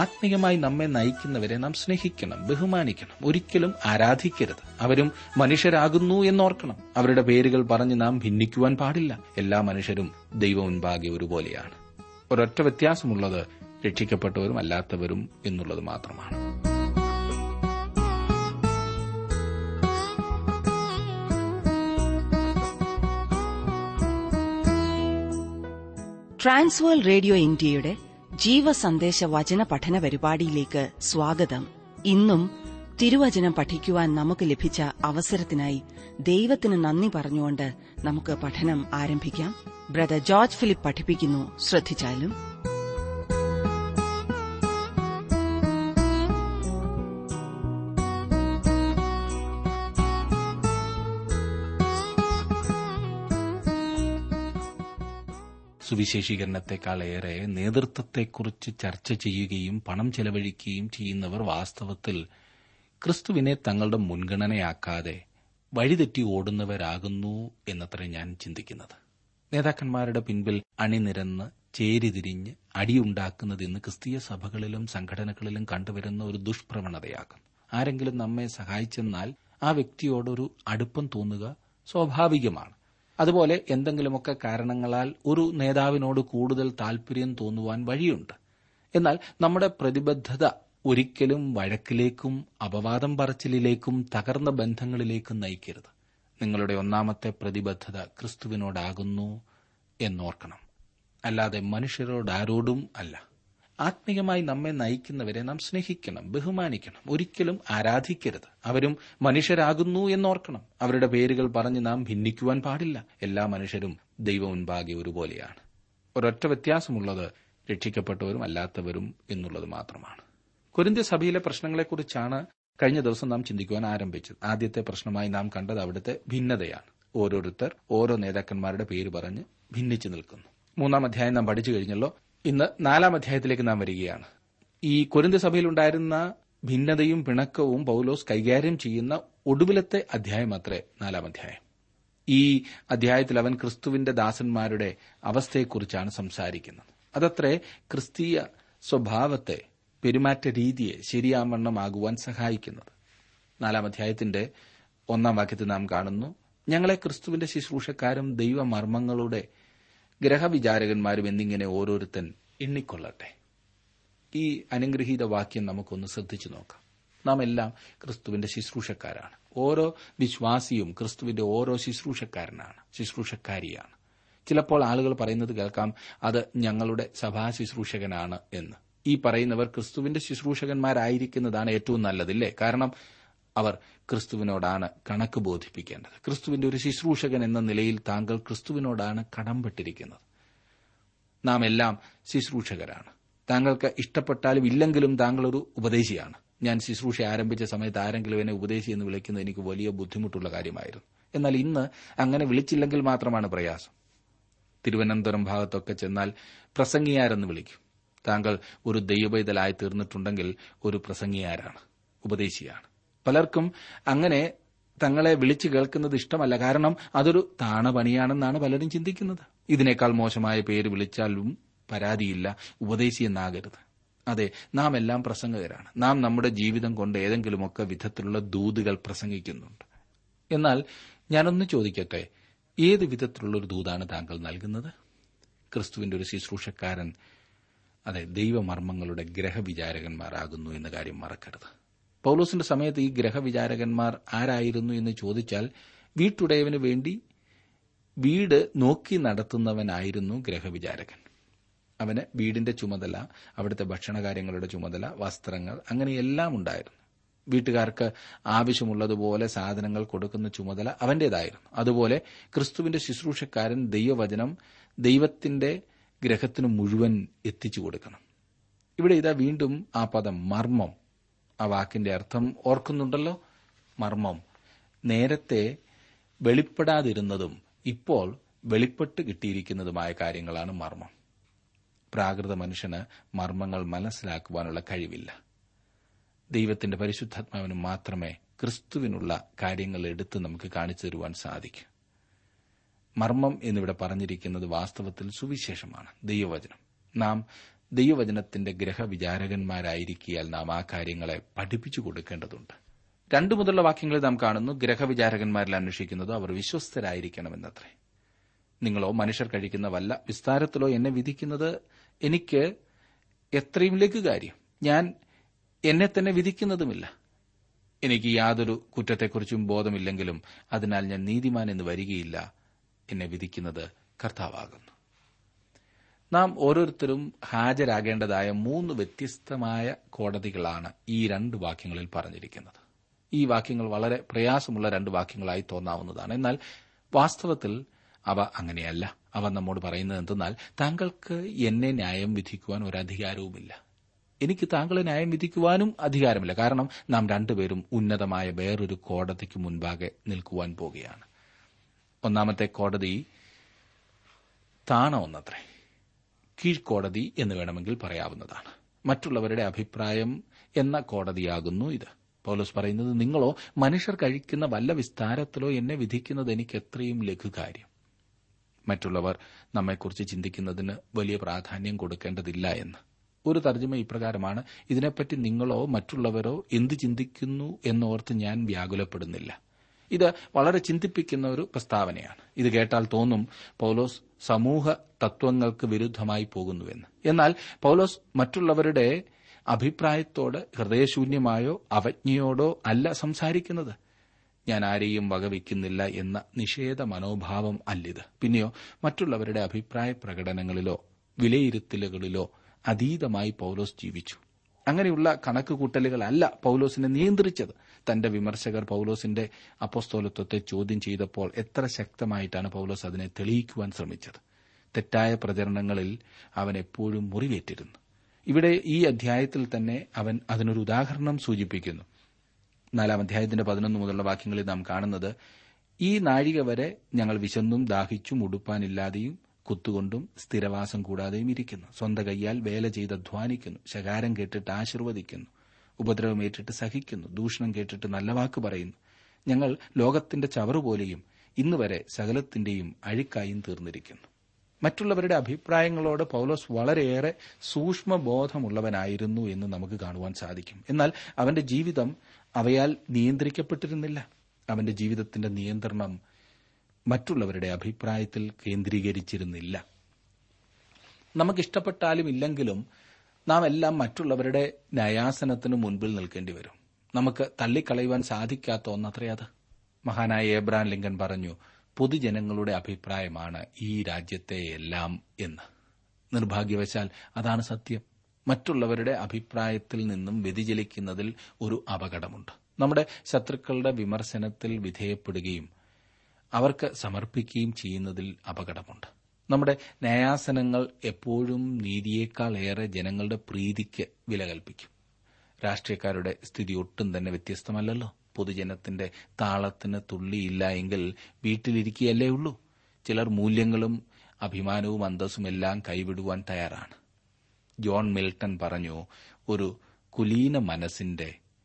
ആത്മീയമായി നമ്മെ നയിക്കുന്നവരെ നാം സ്നേഹിക്കണം ബഹുമാനിക്കണം ഒരിക്കലും ആരാധിക്കരുത് അവരും മനുഷ്യരാകുന്നു എന്നോർക്കണം അവരുടെ പേരുകൾ പറഞ്ഞ് നാം ഭിന്നിക്കുവാൻ പാടില്ല എല്ലാ മനുഷ്യരും ദൈവം മുൻപാകെ ഒരുപോലെയാണ് ഒരൊറ്റ വ്യത്യാസമുള്ളത് രക്ഷിക്കപ്പെട്ടവരും അല്ലാത്തവരും എന്നുള്ളത് മാത്രമാണ് ട്രാൻസ്വേൾ റേഡിയോ ഇന്ത്യയുടെ ജീവസന്ദേശ വചന പഠന പരിപാടിയിലേക്ക് സ്വാഗതം ഇന്നും തിരുവചനം പഠിക്കുവാൻ നമുക്ക് ലഭിച്ച അവസരത്തിനായി ദൈവത്തിന് നന്ദി പറഞ്ഞുകൊണ്ട് നമുക്ക് പഠനം ആരംഭിക്കാം ബ്രദർ ജോർജ് ഫിലിപ്പ് പഠിപ്പിക്കുന്നു ശ്രദ്ധിച്ചാലും സുവിശേഷീകരണത്തെക്കാളേറെ നേതൃത്വത്തെക്കുറിച്ച് ചർച്ച ചെയ്യുകയും പണം ചെലവഴിക്കുകയും ചെയ്യുന്നവർ വാസ്തവത്തിൽ ക്രിസ്തുവിനെ തങ്ങളുടെ മുൻഗണനയാക്കാതെ വഴിതെറ്റി ഓടുന്നവരാകുന്നു എന്നത്ര ഞാൻ ചിന്തിക്കുന്നത് നേതാക്കന്മാരുടെ പിൻപിൽ അണിനിരന്ന് ചേരിതിരിഞ്ഞ് അടിയുണ്ടാക്കുന്നത് ഇന്ന് ക്രിസ്തീയ സഭകളിലും സംഘടനകളിലും കണ്ടുവരുന്ന ഒരു ദുഷ്പ്രവണതയാകും ആരെങ്കിലും നമ്മെ സഹായിച്ചെന്നാൽ ആ വ്യക്തിയോടൊരു അടുപ്പം തോന്നുക സ്വാഭാവികമാണ് അതുപോലെ എന്തെങ്കിലുമൊക്കെ കാരണങ്ങളാൽ ഒരു നേതാവിനോട് കൂടുതൽ താൽപര്യം തോന്നുവാൻ വഴിയുണ്ട് എന്നാൽ നമ്മുടെ പ്രതിബദ്ധത ഒരിക്കലും വഴക്കിലേക്കും അപവാദം പറച്ചിലിലേക്കും തകർന്ന ബന്ധങ്ങളിലേക്കും നയിക്കരുത് നിങ്ങളുടെ ഒന്നാമത്തെ പ്രതിബദ്ധത ക്രിസ്തുവിനോടാകുന്നു എന്നോർക്കണം അല്ലാതെ മനുഷ്യരോടാരോടും അല്ല ആത്മീയമായി നമ്മെ നയിക്കുന്നവരെ നാം സ്നേഹിക്കണം ബഹുമാനിക്കണം ഒരിക്കലും ആരാധിക്കരുത് അവരും മനുഷ്യരാകുന്നു എന്നോർക്കണം അവരുടെ പേരുകൾ പറഞ്ഞ് നാം ഭിന്നിക്കുവാൻ പാടില്ല എല്ലാ മനുഷ്യരും ദൈവം മുൻപാകെ ഒരുപോലെയാണ് ഒരൊറ്റ വ്യത്യാസമുള്ളത് രക്ഷിക്കപ്പെട്ടവരും അല്ലാത്തവരും എന്നുള്ളത് മാത്രമാണ് കൊരിന്ത്യ സഭയിലെ പ്രശ്നങ്ങളെക്കുറിച്ചാണ് കഴിഞ്ഞ ദിവസം നാം ചിന്തിക്കുവാൻ ആരംഭിച്ചത് ആദ്യത്തെ പ്രശ്നമായി നാം കണ്ടത് അവിടുത്തെ ഭിന്നതയാണ് ഓരോരുത്തർ ഓരോ നേതാക്കന്മാരുടെ പേര് പറഞ്ഞ് ഭിന്നിച്ചു നിൽക്കുന്നു മൂന്നാം അധ്യായം നാം പഠിച്ചു കഴിഞ്ഞല്ലോ ഇന്ന് നാലാം അധ്യായത്തിലേക്ക് നാം വരികയാണ് ഈ കൊരിന്ത സഭയിലുണ്ടായിരുന്ന ഭിന്നതയും പിണക്കവും പൌലോസ് കൈകാര്യം ചെയ്യുന്ന ഒടുവിലത്തെ അധ്യായം അത്രേ നാലാം അധ്യായം ഈ അധ്യായത്തിൽ അവൻ ക്രിസ്തുവിന്റെ ദാസന്മാരുടെ അവസ്ഥയെക്കുറിച്ചാണ് സംസാരിക്കുന്നത് അതത്രേ ക്രിസ്തീയ സ്വഭാവത്തെ പെരുമാറ്റ രീതിയെ ശരിയാവണ്ണമാകുവാൻ സഹായിക്കുന്നത് നാലാം അധ്യായത്തിന്റെ ഒന്നാം വാക്യത്തിൽ നാം കാണുന്നു ഞങ്ങളെ ക്രിസ്തുവിന്റെ ശുശ്രൂഷക്കാരും ദൈവമർമ്മങ്ങളുടെ ഗ്രഹവിചാരകന്മാരും എന്നിങ്ങനെ ഓരോരുത്തൻ എണ്ണിക്കൊള്ളട്ടെ ഈ അനുഗ്രഹീത വാക്യം നമുക്കൊന്ന് ശ്രദ്ധിച്ചു നോക്കാം നാം എല്ലാം ക്രിസ്തുവിന്റെ ശുശ്രൂഷക്കാരാണ് ഓരോ വിശ്വാസിയും ക്രിസ്തുവിന്റെ ഓരോ ശുശ്രൂഷക്കാരനാണ് ശുശ്രൂഷക്കാരിയാണ് ചിലപ്പോൾ ആളുകൾ പറയുന്നത് കേൾക്കാം അത് ഞങ്ങളുടെ സഭാ ശുശ്രൂഷകനാണ് എന്ന് ഈ പറയുന്നവർ ക്രിസ്തുവിന്റെ ശുശ്രൂഷകന്മാരായിരിക്കുന്നതാണ് ഏറ്റവും നല്ലതില്ലേ കാരണം അവർ ക്രിസ്തുവിനോടാണ് കണക്ക് ബോധിപ്പിക്കേണ്ടത് ക്രിസ്തുവിന്റെ ഒരു ശുശ്രൂഷകൻ എന്ന നിലയിൽ താങ്കൾ ക്രിസ്തുവിനോടാണ് കടംപെട്ടിരിക്കുന്നത് നാം എല്ലാം ശുശ്രൂഷകരാണ് താങ്കൾക്ക് ഇഷ്ടപ്പെട്ടാലും ഇല്ലെങ്കിലും താങ്കൾ ഒരു ഉപദേശിയാണ് ഞാൻ ശുശ്രൂഷ ആരംഭിച്ച സമയത്ത് ആരെങ്കിലും എന്നെ ഉപദേശി എന്ന് വിളിക്കുന്നത് എനിക്ക് വലിയ ബുദ്ധിമുട്ടുള്ള കാര്യമായിരുന്നു എന്നാൽ ഇന്ന് അങ്ങനെ വിളിച്ചില്ലെങ്കിൽ മാത്രമാണ് പ്രയാസം തിരുവനന്തപുരം ഭാഗത്തൊക്കെ ചെന്നാൽ പ്രസംഗിയാരെന്ന് വിളിക്കും താങ്കൾ ഒരു ദൈവപൈതലായി തീർന്നിട്ടുണ്ടെങ്കിൽ ഒരു പ്രസംഗിയാരാണ് ഉപദേശിയാണ് പലർക്കും അങ്ങനെ തങ്ങളെ വിളിച്ചു കേൾക്കുന്നത് ഇഷ്ടമല്ല കാരണം അതൊരു താണപണിയാണെന്നാണ് പലരും ചിന്തിക്കുന്നത് ഇതിനേക്കാൾ മോശമായ പേര് വിളിച്ചാലും പരാതിയില്ല ഉപദേശി എന്നാകരുത് അതെ നാം എല്ലാം പ്രസംഗകരാണ് നാം നമ്മുടെ ജീവിതം കൊണ്ട് ഏതെങ്കിലുമൊക്കെ വിധത്തിലുള്ള ദൂതുകൾ പ്രസംഗിക്കുന്നുണ്ട് എന്നാൽ ഞാനൊന്ന് ചോദിക്കട്ടെ ഏത് വിധത്തിലുള്ള ഒരു ദൂതാണ് താങ്കൾ നൽകുന്നത് ക്രിസ്തുവിന്റെ ഒരു ശുശ്രൂഷക്കാരൻ അതെ ദൈവമർമ്മങ്ങളുടെ ഗ്രഹവിചാരകന്മാരാകുന്നു എന്ന കാര്യം മറക്കരുത് പൌലോസിന്റെ സമയത്ത് ഈ ഗ്രഹവിചാരകന്മാർ ആരായിരുന്നു എന്ന് ചോദിച്ചാൽ വീട്ടുടയവന് വേണ്ടി വീട് നോക്കി നടത്തുന്നവനായിരുന്നു ഗ്രഹവിചാരകൻ അവന് വീടിന്റെ ചുമതല അവിടുത്തെ ഭക്ഷണകാര്യങ്ങളുടെ ചുമതല വസ്ത്രങ്ങൾ അങ്ങനെയെല്ലാം ഉണ്ടായിരുന്നു വീട്ടുകാർക്ക് ആവശ്യമുള്ളതുപോലെ സാധനങ്ങൾ കൊടുക്കുന്ന ചുമതല അവന്റേതായിരുന്നു അതുപോലെ ക്രിസ്തുവിന്റെ ശുശ്രൂഷക്കാരൻ ദൈവവചനം ദൈവത്തിന്റെ ഗ്രഹത്തിന് മുഴുവൻ എത്തിച്ചു കൊടുക്കണം ഇവിടെ ഇതാ വീണ്ടും ആ പദം മർമ്മം ആ വാക്കിന്റെ അർത്ഥം ഓർക്കുന്നുണ്ടല്ലോ മർമ്മം നേരത്തെ വെളിപ്പെടാതിരുന്നതും ഇപ്പോൾ വെളിപ്പെട്ട് കിട്ടിയിരിക്കുന്നതുമായ കാര്യങ്ങളാണ് മർമ്മം പ്രാകൃത മനുഷ്യന് മർമ്മങ്ങൾ മനസ്സിലാക്കുവാനുള്ള കഴിവില്ല ദൈവത്തിന്റെ പരിശുദ്ധാത്മാവിന് മാത്രമേ ക്രിസ്തുവിനുള്ള കാര്യങ്ങൾ എടുത്ത് നമുക്ക് കാണിച്ചു തരുവാൻ സാധിക്കൂ മർമ്മം എന്നിവിടെ പറഞ്ഞിരിക്കുന്നത് വാസ്തവത്തിൽ സുവിശേഷമാണ് ദൈവവചനം നാം ദൈവവചനത്തിന്റെ ഗ്രഹവിചാരകന്മാരായിരിക്കിയാൽ നാം ആ കാര്യങ്ങളെ പഠിപ്പിച്ചു കൊടുക്കേണ്ടതുണ്ട് രണ്ടു മുതലുള്ള വാക്യങ്ങളിൽ നാം കാണുന്നു ഗ്രഹവിചാരകന്മാരിൽ അന്വേഷിക്കുന്നത് അവർ വിശ്വസ്തരായിരിക്കണമെന്നത്രേ നിങ്ങളോ മനുഷ്യർ കഴിക്കുന്ന വല്ല വിസ്താരത്തിലോ എന്നെ വിധിക്കുന്നത് എനിക്ക് എത്രയും ലഘുകാര്യം ഞാൻ എന്നെ തന്നെ വിധിക്കുന്നതുമില്ല എനിക്ക് യാതൊരു കുറ്റത്തെക്കുറിച്ചും ബോധമില്ലെങ്കിലും അതിനാൽ ഞാൻ നീതിമാൻ എന്ന് വരികയില്ല എന്നെ വിധിക്കുന്നത് കർത്താവാകുന്നു നാം ഓരോരുത്തരും ഹാജരാകേണ്ടതായ മൂന്ന് വ്യത്യസ്തമായ കോടതികളാണ് ഈ രണ്ട് വാക്യങ്ങളിൽ പറഞ്ഞിരിക്കുന്നത് ഈ വാക്യങ്ങൾ വളരെ പ്രയാസമുള്ള രണ്ട് വാക്യങ്ങളായി തോന്നാവുന്നതാണ് എന്നാൽ വാസ്തവത്തിൽ അവ അങ്ങനെയല്ല അവ നമ്മോട് പറയുന്നത് എന്തെന്നാൽ താങ്കൾക്ക് എന്നെ ന്യായം വിധിക്കുവാൻ ഒരു അധികാരവുമില്ല എനിക്ക് താങ്കളെ ന്യായം വിധിക്കുവാനും അധികാരമില്ല കാരണം നാം രണ്ടുപേരും ഉന്നതമായ വേറൊരു കോടതിക്ക് മുൻപാകെ നിൽക്കുവാൻ പോകുകയാണ് ഒന്നാമത്തെ കോടതി താണ ഒന്നത്രേ കീഴ്ക്കോടതി എന്ന് വേണമെങ്കിൽ പറയാവുന്നതാണ് മറ്റുള്ളവരുടെ അഭിപ്രായം എന്ന കോടതിയാകുന്നു ഇത് പൗലോസ് പറയുന്നത് നിങ്ങളോ മനുഷ്യർ കഴിക്കുന്ന വല്ല വിസ്താരത്തിലോ എന്നെ വിധിക്കുന്നത് എനിക്ക് എത്രയും ലഘുകാര്യം മറ്റുള്ളവർ നമ്മെക്കുറിച്ച് ചിന്തിക്കുന്നതിന് വലിയ പ്രാധാന്യം കൊടുക്കേണ്ടതില്ല എന്ന് ഒരു തർജ്ജമ ഇപ്രകാരമാണ് ഇതിനെപ്പറ്റി നിങ്ങളോ മറ്റുള്ളവരോ എന്ത് ചിന്തിക്കുന്നു എന്നോർത്ത് ഞാൻ വ്യാകുലപ്പെടുന്നില്ല ഇത് വളരെ ചിന്തിപ്പിക്കുന്ന ഒരു പ്രസ്താവനയാണ് ഇത് കേട്ടാൽ തോന്നും പൗലോസ് സമൂഹ തത്വങ്ങൾക്ക് വിരുദ്ധമായി പോകുന്നുവെന്ന് എന്നാൽ പൗലോസ് മറ്റുള്ളവരുടെ അഭിപ്രായത്തോട് ഹൃദയശൂന്യമായോ അവജ്ഞയോടോ അല്ല സംസാരിക്കുന്നത് ഞാൻ ആരെയും വകവയ്ക്കുന്നില്ല എന്ന നിഷേധ മനോഭാവം അല്ലിത് പിന്നെയോ മറ്റുള്ളവരുടെ അഭിപ്രായ പ്രകടനങ്ങളിലോ വിലയിരുത്തലുകളിലോ അതീതമായി പൗലോസ് ജീവിച്ചു അങ്ങനെയുള്ള കണക്കുകൂട്ടലുകളല്ല പൗലോസിനെ നിയന്ത്രിച്ചത് തന്റെ വിമർശകർ പൗലോസിന്റെ അപ്പോസ്തോലത്വത്തെ ചോദ്യം ചെയ്തപ്പോൾ എത്ര ശക്തമായിട്ടാണ് പൗലോസ് അതിനെ തെളിയിക്കുവാൻ ശ്രമിച്ചത് തെറ്റായ പ്രചരണങ്ങളിൽ അവൻ എപ്പോഴും മുറിവേറ്റിരുന്നു ഇവിടെ ഈ അധ്യായത്തിൽ തന്നെ അവൻ അതിനൊരു ഉദാഹരണം സൂചിപ്പിക്കുന്നു നാലാം അധ്യായത്തിന്റെ പതിനൊന്ന് മുതലുള്ള വാക്യങ്ങളിൽ നാം കാണുന്നത് ഈ നാഴിക വരെ ഞങ്ങൾ വിശന്നും ദാഹിച്ചും ഉടുപ്പാനില്ലാതെയും കുത്തുകൊണ്ടും സ്ഥിരവാസം കൂടാതെയും ഇരിക്കുന്നു സ്വന്തം കൈയാൽ വേല ചെയ്ത് അധ്വാനിക്കുന്നു ശകാരം കേട്ടിട്ട് ആശീർവദിക്കുന്നു ഉപദ്രവമേറ്റിട്ട് സഹിക്കുന്നു ദൂഷണം കേട്ടിട്ട് നല്ല വാക്ക് പറയുന്നു ഞങ്ങൾ ലോകത്തിന്റെ ചവറുപോലെയും ഇന്നുവരെ സകലത്തിന്റെയും അഴുക്കായും തീർന്നിരിക്കുന്നു മറ്റുള്ളവരുടെ അഭിപ്രായങ്ങളോട് പൗലോസ് വളരെയേറെ സൂക്ഷ്മബോധമുള്ളവനായിരുന്നു എന്ന് നമുക്ക് കാണുവാൻ സാധിക്കും എന്നാൽ അവന്റെ ജീവിതം അവയാൽ നിയന്ത്രിക്കപ്പെട്ടിരുന്നില്ല അവന്റെ ജീവിതത്തിന്റെ നിയന്ത്രണം മറ്റുള്ളവരുടെ അഭിപ്രായത്തിൽ കേന്ദ്രീകരിച്ചിരുന്നില്ല നമുക്കിഷ്ടപ്പെട്ടാലും ഇല്ലെങ്കിലും നാം എല്ലാം മറ്റുള്ളവരുടെ ന്യായാസനത്തിന് മുൻപിൽ നിൽക്കേണ്ടി വരും നമുക്ക് തള്ളിക്കളയുവാൻ സാധിക്കാത്ത ഒന്നത്രേ അത് മഹാനായ ഏബ്രാൻ ലിങ്കൻ പറഞ്ഞു പൊതുജനങ്ങളുടെ അഭിപ്രായമാണ് ഈ രാജ്യത്തെ എല്ലാം എന്ന് നിർഭാഗ്യവശാൽ അതാണ് സത്യം മറ്റുള്ളവരുടെ അഭിപ്രായത്തിൽ നിന്നും വ്യതിചലിക്കുന്നതിൽ ഒരു അപകടമുണ്ട് നമ്മുടെ ശത്രുക്കളുടെ വിമർശനത്തിൽ വിധേയപ്പെടുകയും അവർക്ക് സമർപ്പിക്കുകയും ചെയ്യുന്നതിൽ അപകടമുണ്ട് നമ്മുടെ ന്യായാസനങ്ങൾ എപ്പോഴും നീതിയേക്കാൾ ഏറെ ജനങ്ങളുടെ പ്രീതിക്ക് വില കൽപ്പിക്കും രാഷ്ട്രീയക്കാരുടെ സ്ഥിതി ഒട്ടും തന്നെ വ്യത്യസ്തമല്ലല്ലോ പൊതുജനത്തിന്റെ താളത്തിന് തുള്ളിയില്ല എങ്കിൽ വീട്ടിലിരിക്കുകയല്ലേ ഉള്ളൂ ചിലർ മൂല്യങ്ങളും അഭിമാനവും അന്തസ്സും എല്ലാം കൈവിടുവാൻ തയ്യാറാണ് ജോൺ മിൽട്ടൺ പറഞ്ഞു ഒരു കുലീന മനസ്സിന്റെ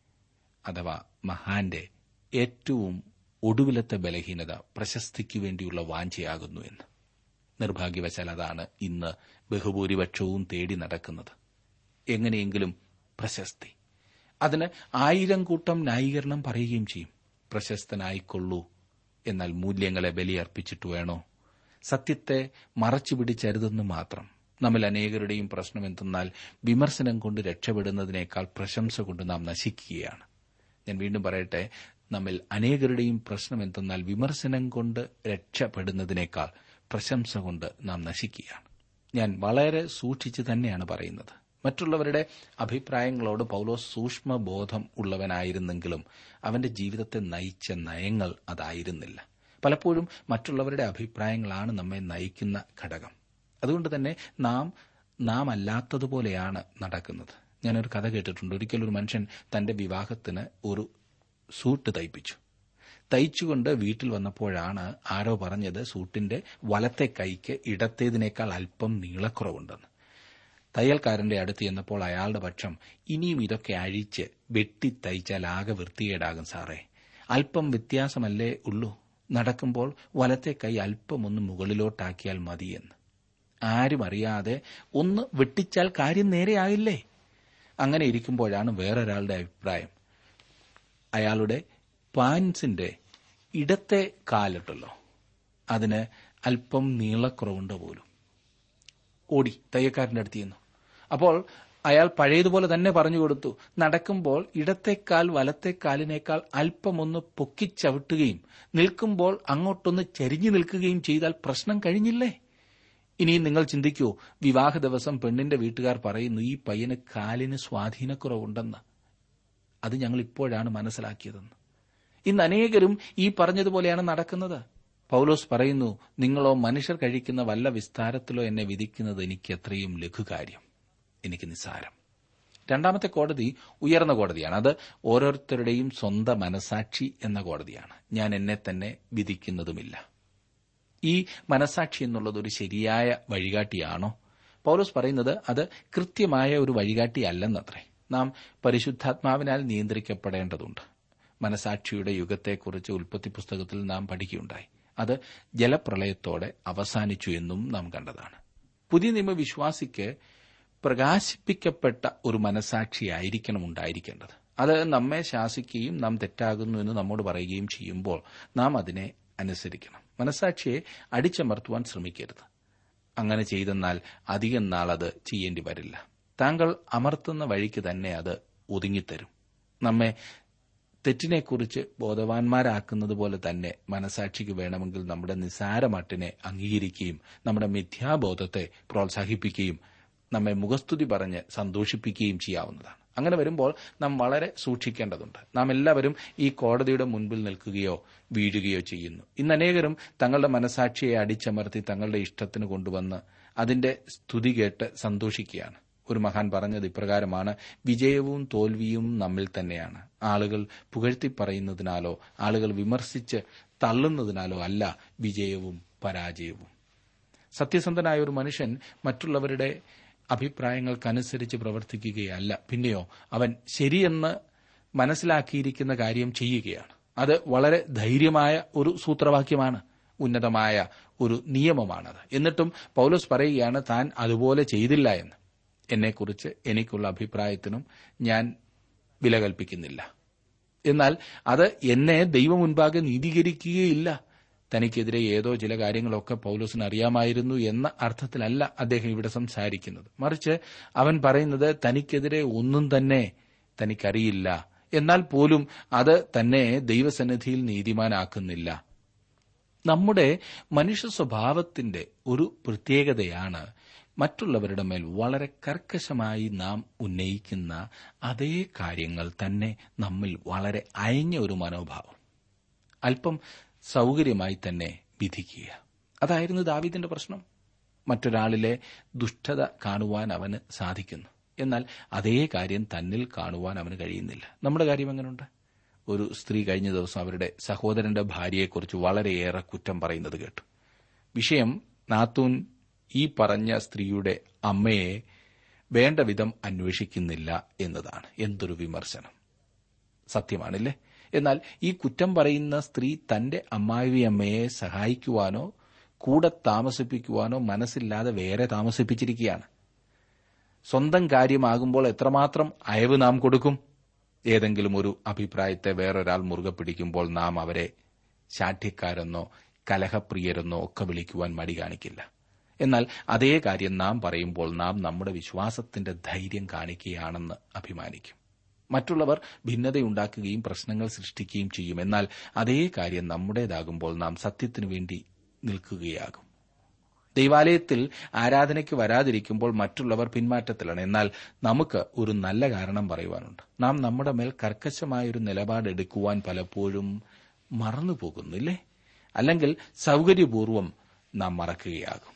അഥവാ മഹാന്റെ ഏറ്റവും ഒടുവിലത്തെ ബലഹീനത പ്രശസ്തിക്ക് വേണ്ടിയുള്ള വാഞ്ചയാകുന്നു എന്ന് നിർഭാഗ്യവശാൽ അതാണ് ഇന്ന് ബഹുഭൂരിപക്ഷവും തേടി നടക്കുന്നത് എങ്ങനെയെങ്കിലും പ്രശസ്തി അതിന് ആയിരം കൂട്ടം ന്യായീകരണം പറയുകയും ചെയ്യും പ്രശസ്തനായിക്കൊള്ളൂ എന്നാൽ മൂല്യങ്ങളെ ബലിയർപ്പിച്ചിട്ട് വേണോ സത്യത്തെ മറച്ചുപിടിച്ചരുതെന്ന് മാത്രം നമ്മിൽ അനേകരുടെയും പ്രശ്നം എന്തെന്നാൽ വിമർശനം കൊണ്ട് രക്ഷപ്പെടുന്നതിനേക്കാൾ പ്രശംസ കൊണ്ട് നാം നശിക്കുകയാണ് ഞാൻ വീണ്ടും പറയട്ടെ നമ്മിൽ അനേകരുടെയും പ്രശ്നം എന്തെന്നാൽ വിമർശനം കൊണ്ട് രക്ഷപ്പെടുന്നതിനേക്കാൾ പ്രശംസ കൊണ്ട് നാം നശിക്കുകയാണ് ഞാൻ വളരെ സൂക്ഷിച്ചു തന്നെയാണ് പറയുന്നത് മറ്റുള്ളവരുടെ അഭിപ്രായങ്ങളോട് പൗലോസ് സൂക്ഷ്മബോധം ഉള്ളവനായിരുന്നെങ്കിലും അവന്റെ ജീവിതത്തെ നയിച്ച നയങ്ങൾ അതായിരുന്നില്ല പലപ്പോഴും മറ്റുള്ളവരുടെ അഭിപ്രായങ്ങളാണ് നമ്മെ നയിക്കുന്ന ഘടകം അതുകൊണ്ട് തന്നെ നാം നാം അല്ലാത്തതുപോലെയാണ് നടക്കുന്നത് ഞാനൊരു കഥ കേട്ടിട്ടുണ്ട് ഒരിക്കലൊരു മനുഷ്യൻ തന്റെ വിവാഹത്തിന് ഒരു സൂട്ട് തയ്പ്പിച്ചു തയ്ച്ചുകൊണ്ട് വീട്ടിൽ വന്നപ്പോഴാണ് ആരോ പറഞ്ഞത് സൂട്ടിന്റെ വലത്തെ കൈക്ക് ഇടത്തേതിനേക്കാൾ അല്പം നീളക്കുറവുണ്ടെന്ന് തയ്യൽക്കാരന്റെ അടുത്ത് ചെന്നപ്പോൾ അയാളുടെ പക്ഷം ഇനിയും ഇതൊക്കെ അഴിച്ച് വെട്ടി തയ്ച്ചാൽ ആകെ വൃത്തികേടാകും സാറേ അല്പം വ്യത്യാസമല്ലേ ഉള്ളൂ നടക്കുമ്പോൾ വലത്തെ കൈ അല്പം ഒന്ന് മുകളിലോട്ടാക്കിയാൽ മതിയെന്ന് ആരും അറിയാതെ ഒന്ന് വെട്ടിച്ചാൽ കാര്യം നേരെയായില്ലേ അങ്ങനെ ഇരിക്കുമ്പോഴാണ് വേറൊരാളുടെ അഭിപ്രായം അയാളുടെ പാൻസിന്റെ ഇടത്തെ കാലിട്ടല്ലോ അതിന് അല്പം നീളക്കുറവുണ്ട് പോലും ഓടി തയ്യക്കാരന്റെ അടുത്ത് ചെന്നു അപ്പോൾ അയാൾ പഴയതുപോലെ തന്നെ പറഞ്ഞു കൊടുത്തു നടക്കുമ്പോൾ ഇടത്തേക്കാൽ വലത്തേക്കാലിനേക്കാൾ അല്പമൊന്ന് പൊക്കിച്ചവിട്ടുകയും നിൽക്കുമ്പോൾ അങ്ങോട്ടൊന്ന് ചരിഞ്ഞു നിൽക്കുകയും ചെയ്താൽ പ്രശ്നം കഴിഞ്ഞില്ലേ ഇനിയും നിങ്ങൾ ചിന്തിക്കൂ വിവാഹ ദിവസം പെണ്ണിന്റെ വീട്ടുകാർ പറയുന്നു ഈ പയ്യന് കാലിന് സ്വാധീനക്കുറവുണ്ടെന്ന് അത് ഞങ്ങൾ ഇപ്പോഴാണ് മനസ്സിലാക്കിയതെന്ന് ഇന്ന് അനേകരും ഈ പറഞ്ഞതുപോലെയാണ് നടക്കുന്നത് പൗലോസ് പറയുന്നു നിങ്ങളോ മനുഷ്യർ കഴിക്കുന്ന വല്ല വിസ്താരത്തിലോ എന്നെ വിധിക്കുന്നത് എനിക്ക് എത്രയും ലഘുകാര്യം എനിക്ക് നിസ്സാരം രണ്ടാമത്തെ കോടതി ഉയർന്ന കോടതിയാണ് അത് ഓരോരുത്തരുടെയും സ്വന്തം മനസാക്ഷി എന്ന കോടതിയാണ് ഞാൻ എന്നെ തന്നെ വിധിക്കുന്നതുമില്ല ഈ മനസാക്ഷി എന്നുള്ളത് ഒരു ശരിയായ വഴികാട്ടിയാണോ പൗലോസ് പറയുന്നത് അത് കൃത്യമായ ഒരു വഴികാട്ടി അല്ലെന്നത്രേ നാം പരിശുദ്ധാത്മാവിനാൽ നിയന്ത്രിക്കപ്പെടേണ്ടതുണ്ട് മനസാക്ഷിയുടെ യുഗത്തെക്കുറിച്ച് ഉൽപ്പത്തി പുസ്തകത്തിൽ നാം പഠിക്കുകയുണ്ടായി അത് ജലപ്രളയത്തോടെ അവസാനിച്ചു എന്നും നാം കണ്ടതാണ് പുതിയ നിയമവിശ്വാസിക്ക് പ്രകാശിപ്പിക്കപ്പെട്ട ഒരു മനസാക്ഷിയായിരിക്കണം ഉണ്ടായിരിക്കേണ്ടത് അത് നമ്മെ ശാസിക്കുകയും നാം തെറ്റാകുന്നു എന്ന് നമ്മോട് പറയുകയും ചെയ്യുമ്പോൾ നാം അതിനെ അനുസരിക്കണം മനസാക്ഷിയെ അടിച്ചമർത്തുവാൻ ശ്രമിക്കരുത് അങ്ങനെ ചെയ്തെന്നാൽ അധികം നാൾ അത് ചെയ്യേണ്ടി വരില്ല താങ്കൾ അമർത്തുന്ന വഴിക്ക് തന്നെ അത് ഒതുങ്ങിത്തരും നമ്മെ തെറ്റിനെക്കുറിച്ച് ബോധവാന്മാരാക്കുന്നത് പോലെ തന്നെ മനസാക്ഷിക്ക് വേണമെങ്കിൽ നമ്മുടെ നിസാരമട്ടിനെ അംഗീകരിക്കുകയും നമ്മുടെ മിഥ്യാബോധത്തെ പ്രോത്സാഹിപ്പിക്കുകയും നമ്മെ മുഖസ്തുതി പറഞ്ഞ് സന്തോഷിപ്പിക്കുകയും ചെയ്യാവുന്നതാണ് അങ്ങനെ വരുമ്പോൾ നാം വളരെ സൂക്ഷിക്കേണ്ടതുണ്ട് നാം എല്ലാവരും ഈ കോടതിയുടെ മുൻപിൽ നിൽക്കുകയോ വീഴുകയോ ചെയ്യുന്നു ഇന്ന് അനേകരും തങ്ങളുടെ മനസാക്ഷിയെ അടിച്ചമർത്തി തങ്ങളുടെ ഇഷ്ടത്തിന് കൊണ്ടുവന്ന് അതിന്റെ സ്തുതി കേട്ട് സന്തോഷിക്കുകയാണ് ഒരു മഹാൻ പറഞ്ഞത് ഇപ്രകാരമാണ് വിജയവും തോൽവിയും നമ്മിൽ തന്നെയാണ് ആളുകൾ പുകഴ്ത്തി പറയുന്നതിനാലോ ആളുകൾ വിമർശിച്ച് തള്ളുന്നതിനാലോ അല്ല വിജയവും പരാജയവും സത്യസന്ധനായ ഒരു മനുഷ്യൻ മറ്റുള്ളവരുടെ അഭിപ്രായങ്ങൾക്കനുസരിച്ച് പ്രവർത്തിക്കുകയല്ല പിന്നെയോ അവൻ ശരിയെന്ന് മനസ്സിലാക്കിയിരിക്കുന്ന കാര്യം ചെയ്യുകയാണ് അത് വളരെ ധൈര്യമായ ഒരു സൂത്രവാക്യമാണ് ഉന്നതമായ ഒരു നിയമമാണത് എന്നിട്ടും പൗലോസ് പറയുകയാണ് താൻ അതുപോലെ ചെയ്തില്ല എന്ന് എന്നെക്കുറിച്ച് എനിക്കുള്ള അഭിപ്രായത്തിനും ഞാൻ വില കൽപ്പിക്കുന്നില്ല എന്നാൽ അത് എന്നെ ദൈവം മുൻപാകെ നീതീകരിക്കുകയില്ല തനിക്കെതിരെ ഏതോ ചില കാര്യങ്ങളൊക്കെ പൗലോസിന് അറിയാമായിരുന്നു എന്ന അർത്ഥത്തിലല്ല അദ്ദേഹം ഇവിടെ സംസാരിക്കുന്നത് മറിച്ച് അവൻ പറയുന്നത് തനിക്കെതിരെ ഒന്നും തന്നെ തനിക്കറിയില്ല എന്നാൽ പോലും അത് തന്നെ ദൈവസന്നിധിയിൽ നീതിമാനാക്കുന്നില്ല നമ്മുടെ മനുഷ്യ സ്വഭാവത്തിന്റെ ഒരു പ്രത്യേകതയാണ് മറ്റുള്ളവരുടെ മേൽ വളരെ കർക്കശമായി നാം ഉന്നയിക്കുന്ന അതേ കാര്യങ്ങൾ തന്നെ നമ്മിൽ വളരെ അയഞ്ഞ ഒരു മനോഭാവം അല്പം സൗകര്യമായി തന്നെ വിധിക്കുക അതായിരുന്നു ദാവീദിന്റെ പ്രശ്നം മറ്റൊരാളിലെ ദുഷ്ടത കാണുവാൻ അവന് സാധിക്കുന്നു എന്നാൽ അതേ കാര്യം തന്നിൽ കാണുവാൻ അവന് കഴിയുന്നില്ല നമ്മുടെ കാര്യം എങ്ങനെയുണ്ട് ഒരു സ്ത്രീ കഴിഞ്ഞ ദിവസം അവരുടെ സഹോദരന്റെ ഭാര്യയെക്കുറിച്ച് വളരെയേറെ കുറ്റം പറയുന്നത് കേട്ടു വിഷയം നാത്തൂൻ ഈ പറഞ്ഞ സ്ത്രീയുടെ അമ്മയെ വേണ്ട വിധം അന്വേഷിക്കുന്നില്ല എന്നതാണ് എന്തൊരു വിമർശനം സത്യമാണില്ലേ എന്നാൽ ഈ കുറ്റം പറയുന്ന സ്ത്രീ തന്റെ അമ്മാവി അമ്മയെ സഹായിക്കുവാനോ കൂടെ താമസിപ്പിക്കുവാനോ മനസ്സില്ലാതെ വേറെ താമസിപ്പിച്ചിരിക്കുകയാണ് സ്വന്തം കാര്യമാകുമ്പോൾ എത്രമാത്രം അയവ് നാം കൊടുക്കും ഏതെങ്കിലും ഒരു അഭിപ്രായത്തെ വേറൊരാൾ മുറുകെ പിടിക്കുമ്പോൾ നാം അവരെ ശാഠ്യക്കാരെന്നോ കലഹപ്രിയരെന്നോ ഒക്കെ വിളിക്കുവാൻ മടി കാണിക്കില്ല എന്നാൽ അതേ കാര്യം നാം പറയുമ്പോൾ നാം നമ്മുടെ വിശ്വാസത്തിന്റെ ധൈര്യം കാണിക്കുകയാണെന്ന് അഭിമാനിക്കും മറ്റുള്ളവർ ഭിന്നതയുണ്ടാക്കുകയും പ്രശ്നങ്ങൾ സൃഷ്ടിക്കുകയും ചെയ്യും എന്നാൽ അതേ കാര്യം നമ്മുടേതാകുമ്പോൾ നാം സത്യത്തിനു വേണ്ടി നിൽക്കുകയാകും ദൈവാലയത്തിൽ ആരാധനയ്ക്ക് വരാതിരിക്കുമ്പോൾ മറ്റുള്ളവർ പിന്മാറ്റത്തിലാണ് എന്നാൽ നമുക്ക് ഒരു നല്ല കാരണം പറയുവാനുണ്ട് നാം നമ്മുടെ മേൽ കർക്കശമായൊരു നിലപാടെടുക്കുവാൻ പലപ്പോഴും മറന്നുപോകുന്നില്ലേ അല്ലെങ്കിൽ സൗകര്യപൂർവ്വം നാം മറക്കുകയാകും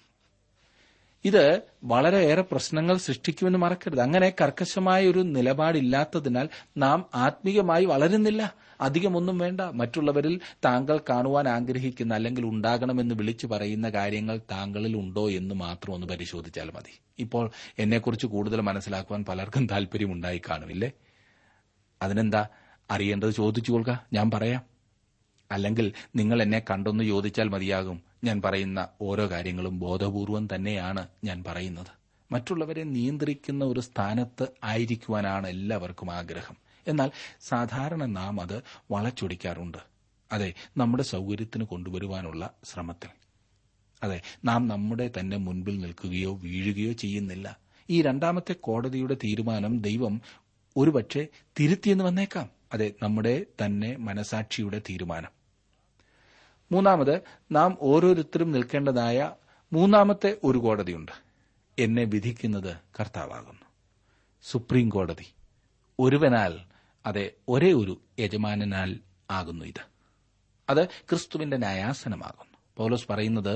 ഇത് വളരെയേറെ പ്രശ്നങ്ങൾ സൃഷ്ടിക്കുമെന്ന് മറക്കരുത് അങ്ങനെ കർക്കശമായ ഒരു നിലപാടില്ലാത്തതിനാൽ നാം ആത്മീയമായി വളരുന്നില്ല അധികമൊന്നും വേണ്ട മറ്റുള്ളവരിൽ താങ്കൾ കാണുവാൻ ആഗ്രഹിക്കുന്ന അല്ലെങ്കിൽ ഉണ്ടാകണമെന്ന് വിളിച്ചു പറയുന്ന കാര്യങ്ങൾ താങ്കളിൽ ഉണ്ടോ എന്ന് മാത്രം ഒന്ന് പരിശോധിച്ചാൽ മതി ഇപ്പോൾ എന്നെക്കുറിച്ച് കൂടുതൽ മനസ്സിലാക്കുവാൻ പലർക്കും താല്പര്യമുണ്ടായി കാണുമില്ലേ അതിനെന്താ അറിയേണ്ടത് ചോദിച്ചു കൊള്ളുക ഞാൻ പറയാം അല്ലെങ്കിൽ നിങ്ങൾ എന്നെ കണ്ടൊന്ന് ചോദിച്ചാൽ മതിയാകും ഞാൻ പറയുന്ന ഓരോ കാര്യങ്ങളും ബോധപൂർവം തന്നെയാണ് ഞാൻ പറയുന്നത് മറ്റുള്ളവരെ നിയന്ത്രിക്കുന്ന ഒരു സ്ഥാനത്ത് ആയിരിക്കുവാനാണ് എല്ലാവർക്കും ആഗ്രഹം എന്നാൽ സാധാരണ നാം അത് വളച്ചൊടിക്കാറുണ്ട് അതെ നമ്മുടെ സൗകര്യത്തിന് കൊണ്ടുവരുവാനുള്ള ശ്രമത്തിൽ അതെ നാം നമ്മുടെ തന്നെ മുൻപിൽ നിൽക്കുകയോ വീഴുകയോ ചെയ്യുന്നില്ല ഈ രണ്ടാമത്തെ കോടതിയുടെ തീരുമാനം ദൈവം ഒരുപക്ഷെ തിരുത്തിയെന്ന് വന്നേക്കാം അതെ നമ്മുടെ തന്നെ മനസാക്ഷിയുടെ തീരുമാനം മൂന്നാമത് നാം ഓരോരുത്തരും നിൽക്കേണ്ടതായ മൂന്നാമത്തെ ഒരു കോടതിയുണ്ട് എന്നെ വിധിക്കുന്നത് കർത്താവാകുന്നു സുപ്രീം കോടതി ഒരുവനാൽ അതെ ഒരേ ഒരു യജമാനനാൽ ആകുന്നു ഇത് അത് ക്രിസ്തുവിന്റെ ന്യായാസനമാകുന്നു പൗലോസ് പറയുന്നത്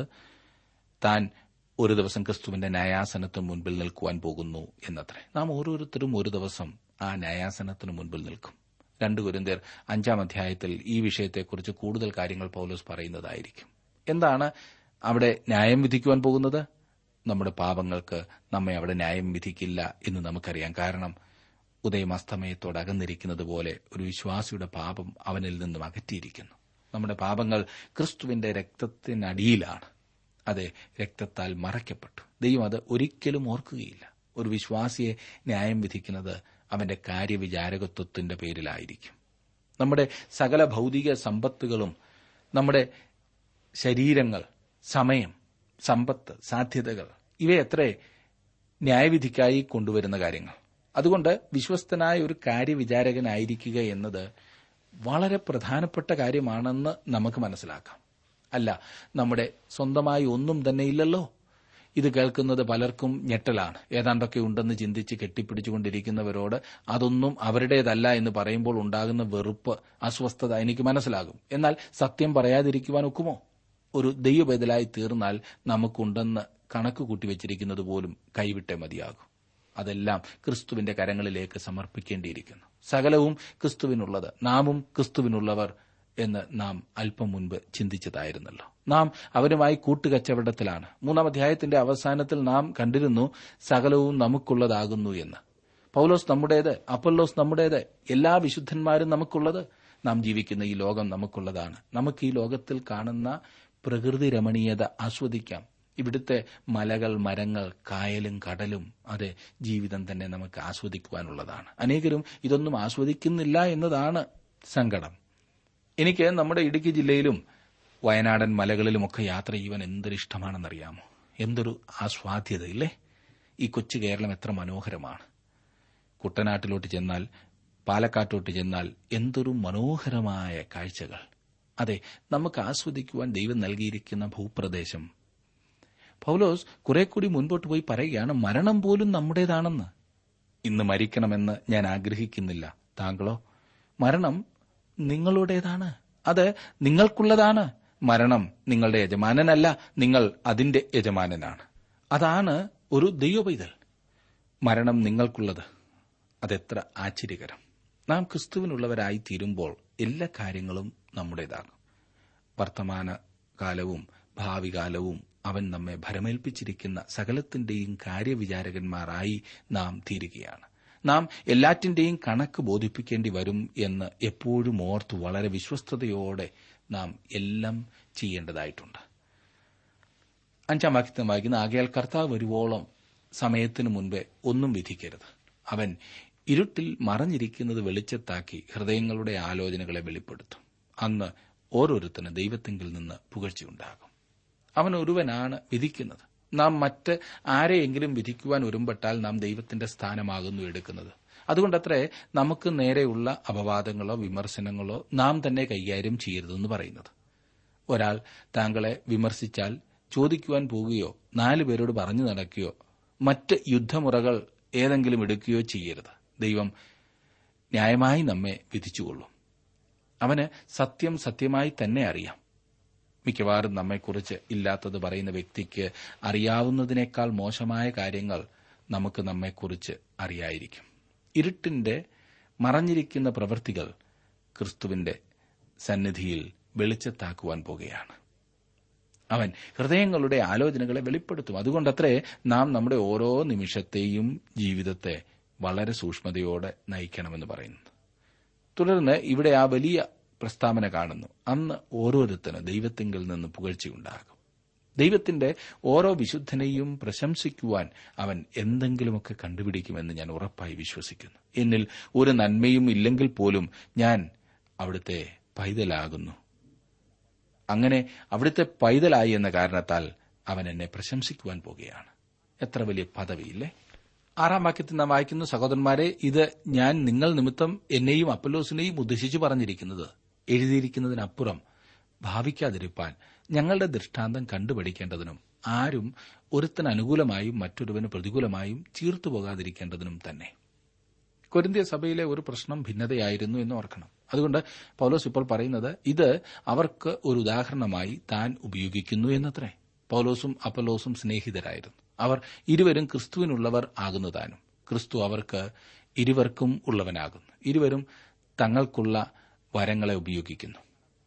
താൻ ഒരു ദിവസം ക്രിസ്തുവിന്റെ ന്യായാസനത്തിന് മുൻപിൽ നിൽക്കുവാൻ പോകുന്നു എന്നത്രേ നാം ഓരോരുത്തരും ഒരു ദിവസം ആ ന്യായാസനത്തിന് മുൻപിൽ നിൽക്കും രണ്ട് കുരിന്തിയർ അഞ്ചാം അധ്യായത്തിൽ ഈ വിഷയത്തെക്കുറിച്ച് കൂടുതൽ കാര്യങ്ങൾ പൗലോസ് പറയുന്നതായിരിക്കും എന്താണ് അവിടെ ന്യായം വിധിക്കുവാൻ പോകുന്നത് നമ്മുടെ പാപങ്ങൾക്ക് നമ്മെ അവിടെ ന്യായം വിധിക്കില്ല എന്ന് നമുക്കറിയാം കാരണം ഉദയം അസ്തമയത്തോട് അകന്നിരിക്കുന്നത് പോലെ ഒരു വിശ്വാസിയുടെ പാപം അവനിൽ നിന്നും അകറ്റിയിരിക്കുന്നു നമ്മുടെ പാപങ്ങൾ ക്രിസ്തുവിന്റെ രക്തത്തിനടിയിലാണ് അതെ രക്തത്താൽ മറയ്ക്കപ്പെട്ടു ദൈവം അത് ഒരിക്കലും ഓർക്കുകയില്ല ഒരു വിശ്വാസിയെ ന്യായം വിധിക്കുന്നത് അവന്റെ കാര്യവിചാരകത്വത്തിന്റെ പേരിലായിരിക്കും നമ്മുടെ സകല ഭൗതിക സമ്പത്തുകളും നമ്മുടെ ശരീരങ്ങൾ സമയം സമ്പത്ത് സാധ്യതകൾ ഇവയത്രേ ന്യായവിധിക്കായി കൊണ്ടുവരുന്ന കാര്യങ്ങൾ അതുകൊണ്ട് വിശ്വസ്തനായ ഒരു കാര്യവിചാരകനായിരിക്കുക എന്നത് വളരെ പ്രധാനപ്പെട്ട കാര്യമാണെന്ന് നമുക്ക് മനസ്സിലാക്കാം അല്ല നമ്മുടെ സ്വന്തമായി ഒന്നും തന്നെ ഇല്ലല്ലോ ഇത് കേൾക്കുന്നത് പലർക്കും ഞെട്ടലാണ് ഏതാണ്ടൊക്കെ ഉണ്ടെന്ന് ചിന്തിച്ച് കെട്ടിപ്പിടിച്ചുകൊണ്ടിരിക്കുന്നവരോട് അതൊന്നും അവരുടേതല്ല എന്ന് പറയുമ്പോൾ ഉണ്ടാകുന്ന വെറുപ്പ് അസ്വസ്ഥത എനിക്ക് മനസ്സിലാകും എന്നാൽ സത്യം പറയാതിരിക്കുവാൻ ഒക്കുമോ ഒരു ദൈവബദലായി തീർന്നാൽ നമുക്കുണ്ടെന്ന് കണക്ക് കൂട്ടിവെച്ചിരിക്കുന്നത് പോലും കൈവിട്ടേ മതിയാകും അതെല്ലാം ക്രിസ്തുവിന്റെ കരങ്ങളിലേക്ക് സമർപ്പിക്കേണ്ടിയിരിക്കുന്നു സകലവും ക്രിസ്തുവിനുള്ളത് നാമും ക്രിസ്തുവിനുള്ളവർ എന്ന് നാം അല്പം മുൻപ് ചിന്തിച്ചതായിരുന്നല്ലോ നാം അവരുമായി കൂട്ടുകച്ചവടത്തിലാണ് മൂന്നാം അധ്യായത്തിന്റെ അവസാനത്തിൽ നാം കണ്ടിരുന്നു സകലവും നമുക്കുള്ളതാകുന്നു എന്ന് പൗലോസ് നമ്മുടേത് അപ്പല്ലോസ് നമ്മുടേത് എല്ലാ വിശുദ്ധന്മാരും നമുക്കുള്ളത് നാം ജീവിക്കുന്ന ഈ ലോകം നമുക്കുള്ളതാണ് നമുക്ക് ഈ ലോകത്തിൽ കാണുന്ന പ്രകൃതി രമണീയത ആസ്വദിക്കാം ഇവിടുത്തെ മലകൾ മരങ്ങൾ കായലും കടലും അത് ജീവിതം തന്നെ നമുക്ക് ആസ്വദിക്കുവാനുള്ളതാണ് അനേകരും ഇതൊന്നും ആസ്വദിക്കുന്നില്ല എന്നതാണ് സങ്കടം എനിക്ക് നമ്മുടെ ഇടുക്കി ജില്ലയിലും വയനാടൻ മലകളിലുമൊക്കെ യാത്ര ചെയ്യുവാൻ എന്തൊരു ഇഷ്ടമാണെന്നറിയാമോ എന്തൊരു ആസ്വാദ്യത ഇല്ലേ ഈ കൊച്ചു കേരളം എത്ര മനോഹരമാണ് കുട്ടനാട്ടിലോട്ട് ചെന്നാൽ പാലക്കാട്ടോട്ട് ചെന്നാൽ എന്തൊരു മനോഹരമായ കാഴ്ചകൾ അതെ നമുക്ക് ആസ്വദിക്കുവാൻ ദൈവം നൽകിയിരിക്കുന്ന ഭൂപ്രദേശം പൗലോസ് കുറെ കൂടി മുൻപോട്ട് പോയി പറയുകയാണ് മരണം പോലും നമ്മുടേതാണെന്ന് ഇന്ന് മരിക്കണമെന്ന് ഞാൻ ആഗ്രഹിക്കുന്നില്ല താങ്കളോ മരണം നിങ്ങളുടേതാണ് അത് നിങ്ങൾക്കുള്ളതാണ് മരണം നിങ്ങളുടെ യജമാനനല്ല നിങ്ങൾ അതിന്റെ യജമാനനാണ് അതാണ് ഒരു ദൈവപൈതൽ മരണം നിങ്ങൾക്കുള്ളത് അതെത്ര ആശ്ചര്യകരം നാം ക്രിസ്തുവിനുള്ളവരായി തീരുമ്പോൾ എല്ലാ കാര്യങ്ങളും നമ്മുടേതാകും വർത്തമാന കാലവും ഭാവി കാലവും അവൻ നമ്മെ ഭരമേൽപ്പിച്ചിരിക്കുന്ന സകലത്തിന്റെയും കാര്യവിചാരകന്മാരായി നാം തീരുകയാണ് നാം എല്ലാറ്റിന്റെയും കണക്ക് ബോധിപ്പിക്കേണ്ടി വരും എന്ന് എപ്പോഴും ഓർത്ത് വളരെ വിശ്വസ്തയോടെ നാം എല്ലാം ചെയ്യേണ്ടതായിട്ടുണ്ട് അഞ്ചാം വാക്യത്തിൽ വായിക്കുന്ന ആകയാൽ കർത്താവ് വരുവോളം സമയത്തിനു മുൻപേ ഒന്നും വിധിക്കരുത് അവൻ ഇരുട്ടിൽ മറഞ്ഞിരിക്കുന്നത് വെളിച്ചത്താക്കി ഹൃദയങ്ങളുടെ ആലോചനകളെ വെളിപ്പെടുത്തും അന്ന് ഓരോരുത്തന് ദൈവത്തെങ്കിൽ നിന്ന് പുകഴ്ചയുണ്ടാകും അവൻ ഒരുവനാണ് വിധിക്കുന്നത് നാം മറ്റ് ആരെയെങ്കിലും വിധിക്കുവാൻ ഒരുമ്പെട്ടാൽ നാം ദൈവത്തിന്റെ സ്ഥാനമാകുന്നു എടുക്കുന്നത് അതുകൊണ്ടത്രേ നമുക്ക് നേരെയുള്ള അപവാദങ്ങളോ വിമർശനങ്ങളോ നാം തന്നെ കൈകാര്യം ചെയ്യരുതെന്ന് പറയുന്നത് ഒരാൾ താങ്കളെ വിമർശിച്ചാൽ ചോദിക്കുവാൻ പോവുകയോ നാലു പേരോട് പറഞ്ഞു നടക്കുകയോ മറ്റ് യുദ്ധമുറകൾ ഏതെങ്കിലും എടുക്കുകയോ ചെയ്യരുത് ദൈവം ന്യായമായി നമ്മെ വിധിച്ചുകൊള്ളും അവന് സത്യം സത്യമായി തന്നെ അറിയാം മിക്കവാറും നമ്മെക്കുറിച്ച് ഇല്ലാത്തത് പറയുന്ന വ്യക്തിക്ക് അറിയാവുന്നതിനേക്കാൾ മോശമായ കാര്യങ്ങൾ നമുക്ക് നമ്മെക്കുറിച്ച് അറിയായിരിക്കും ഇരുട്ടിന്റെ മറഞ്ഞിരിക്കുന്ന പ്രവൃത്തികൾ ക്രിസ്തുവിന്റെ സന്നിധിയിൽ വെളിച്ചത്താക്കുവാൻ പോകുകയാണ് അവൻ ഹൃദയങ്ങളുടെ ആലോചനകളെ വെളിപ്പെടുത്തും അതുകൊണ്ടത്രേ നാം നമ്മുടെ ഓരോ നിമിഷത്തെയും ജീവിതത്തെ വളരെ സൂക്ഷ്മതയോടെ നയിക്കണമെന്ന് പറയുന്നത് തുടർന്ന് ഇവിടെ ആ വലിയ പ്രസ്താവന കാണുന്നു അന്ന് ഓരോരുത്തരും ദൈവത്തിങ്കിൽ നിന്ന് പുകഴ്ചയുണ്ടാകും ദൈവത്തിന്റെ ഓരോ വിശുദ്ധനെയും പ്രശംസിക്കുവാൻ അവൻ എന്തെങ്കിലുമൊക്കെ കണ്ടുപിടിക്കുമെന്ന് ഞാൻ ഉറപ്പായി വിശ്വസിക്കുന്നു എന്നിൽ ഒരു നന്മയും ഇല്ലെങ്കിൽ പോലും ഞാൻ അവിടുത്തെ പൈതലാകുന്നു അങ്ങനെ അവിടുത്തെ പൈതലായി എന്ന കാരണത്താൽ അവൻ എന്നെ പ്രശംസിക്കുവാൻ പോകുകയാണ് എത്ര വലിയ പദവിയില്ലേ ആറാം വാക്യത്തിൽ നാം വായിക്കുന്നു സഹോദരന്മാരെ ഇത് ഞാൻ നിങ്ങൾ നിമിത്തം എന്നെയും അപ്പലോസിനെയും ഉദ്ദേശിച്ചു പറഞ്ഞിരിക്കുന്നത് എഴുതിയിരിക്കുന്നതിനപ്പുറം ഭാവിക്കാതിരിപ്പാൻ ഞങ്ങളുടെ ദൃഷ്ടാന്തം കണ്ടുപഠിക്കേണ്ടതിനും ആരും ഒരുത്തന് അനുകൂലമായും മറ്റൊരുവന് പ്രതികൂലമായും ചീർത്തു പോകാതിരിക്കേണ്ടതിനും തന്നെ കൊരിന്ത്യ സഭയിലെ ഒരു പ്രശ്നം ഭിന്നതയായിരുന്നു എന്ന് ഓർക്കണം അതുകൊണ്ട് പൗലോസ് ഇപ്പോൾ പറയുന്നത് ഇത് അവർക്ക് ഒരു ഉദാഹരണമായി താൻ ഉപയോഗിക്കുന്നു എന്നത്രേ പൗലോസും അപ്പലോസും സ്നേഹിതരായിരുന്നു അവർ ഇരുവരും ക്രിസ്തുവിനുള്ളവർ ആകുന്നതാനും ക്രിസ്തു അവർക്ക് ഇരുവർക്കും ഉള്ളവനാകുന്നു ഇരുവരും തങ്ങൾക്കുള്ള വരങ്ങളെ ഉപയോഗിക്കുന്നു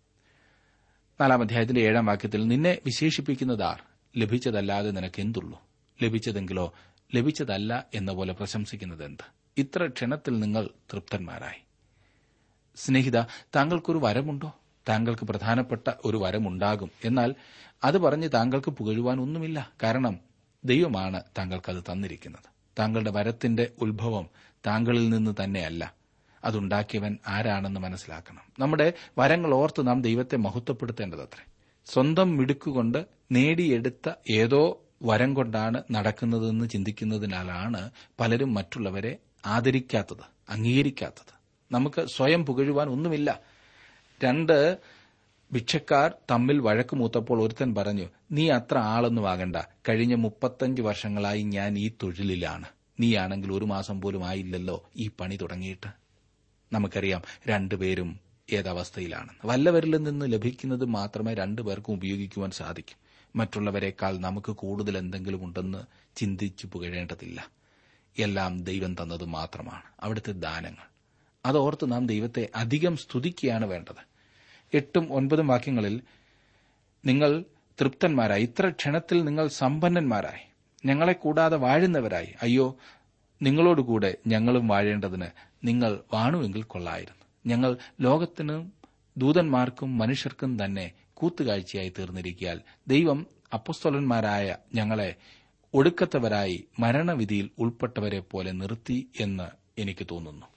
നാലാം അധ്യായത്തിന്റെ ഏഴാം വാക്യത്തിൽ നിന്നെ വിശേഷിപ്പിക്കുന്നതാർ ലഭിച്ചതല്ലാതെ നിനക്ക് എന്തുള്ളൂ ലഭിച്ചതെങ്കിലോ ലഭിച്ചതല്ല എന്ന പോലെ പ്രശംസിക്കുന്നത് എന്ത് ഇത്ര ക്ഷണത്തിൽ നിങ്ങൾ തൃപ്തന്മാരായി സ്നേഹിത താങ്കൾക്കൊരു വരമുണ്ടോ താങ്കൾക്ക് പ്രധാനപ്പെട്ട ഒരു വരമുണ്ടാകും എന്നാൽ അത് പറഞ്ഞ് താങ്കൾക്ക് പുകഴുവാൻ ഒന്നുമില്ല കാരണം ദൈവമാണ് താങ്കൾക്കത് തന്നിരിക്കുന്നത് താങ്കളുടെ വരത്തിന്റെ ഉത്ഭവം താങ്കളിൽ നിന്ന് തന്നെയല്ല അതുണ്ടാക്കിയവൻ ആരാണെന്ന് മനസ്സിലാക്കണം നമ്മുടെ വരങ്ങൾ ഓർത്ത് നാം ദൈവത്തെ മഹത്വപ്പെടുത്തേണ്ടതത്രേ സ്വന്തം മിടുക്കുകൊണ്ട് നേടിയെടുത്ത ഏതോ വരം കൊണ്ടാണ് നടക്കുന്നതെന്ന് ചിന്തിക്കുന്നതിനാലാണ് പലരും മറ്റുള്ളവരെ ആദരിക്കാത്തത് അംഗീകരിക്കാത്തത് നമുക്ക് സ്വയം പുകഴുവാൻ ഒന്നുമില്ല രണ്ട് ഭിക്ഷക്കാർ തമ്മിൽ വഴക്ക് മൂത്തപ്പോൾ ഒരുത്തൻ പറഞ്ഞു നീ അത്ര ആളൊന്നും ആകണ്ട കഴിഞ്ഞ മുപ്പത്തഞ്ച് വർഷങ്ങളായി ഞാൻ ഈ തൊഴിലിലാണ് നീയാണെങ്കിൽ ഒരു മാസം പോലും ആയില്ലല്ലോ ഈ പണി തുടങ്ങിയിട്ട് നമുക്കറിയാം രണ്ടുപേരും ഏതവസ്ഥയിലാണ് വല്ലവരിൽ നിന്ന് ലഭിക്കുന്നത് മാത്രമേ രണ്ടുപേർക്കും ഉപയോഗിക്കുവാൻ സാധിക്കും മറ്റുള്ളവരെക്കാൾ നമുക്ക് കൂടുതൽ എന്തെങ്കിലും ഉണ്ടെന്ന് ചിന്തിച്ചു പുകഴേണ്ടതില്ല എല്ലാം ദൈവം തന്നത് മാത്രമാണ് അവിടുത്തെ ദാനങ്ങൾ അതോർത്ത് നാം ദൈവത്തെ അധികം സ്തുതിക്കുകയാണ് വേണ്ടത് എട്ടും ഒൻപതും വാക്യങ്ങളിൽ നിങ്ങൾ തൃപ്തന്മാരായി ഇത്ര ക്ഷണത്തിൽ നിങ്ങൾ സമ്പന്നന്മാരായി ഞങ്ങളെ കൂടാതെ വാഴുന്നവരായി അയ്യോ നിങ്ങളോടുകൂടെ ഞങ്ങളും വാഴേണ്ടതിന് നിങ്ങൾ വാണുവെങ്കിൽ കൊള്ളായിരുന്നു ഞങ്ങൾ ലോകത്തിനും ദൂതന്മാർക്കും മനുഷ്യർക്കും തന്നെ കൂത്തുകാഴ്ചയായി തീർന്നിരിക്കിയാൽ ദൈവം അപ്പസ്തോലന്മാരായ ഞങ്ങളെ ഒടുക്കത്തവരായി മരണവിധിയിൽ ഉൾപ്പെട്ടവരെ പോലെ നിർത്തി എന്ന് എനിക്ക് തോന്നുന്നു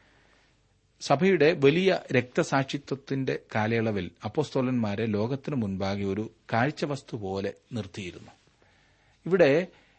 സഭയുടെ വലിയ രക്തസാക്ഷിത്വത്തിന്റെ കാലയളവിൽ അപ്പോസ്തോലന്മാരെ ലോകത്തിനു മുൻപാകെ ഒരു കാഴ്ചവസ്തു പോലെ നിർത്തിയിരുന്നു ഇവിടെ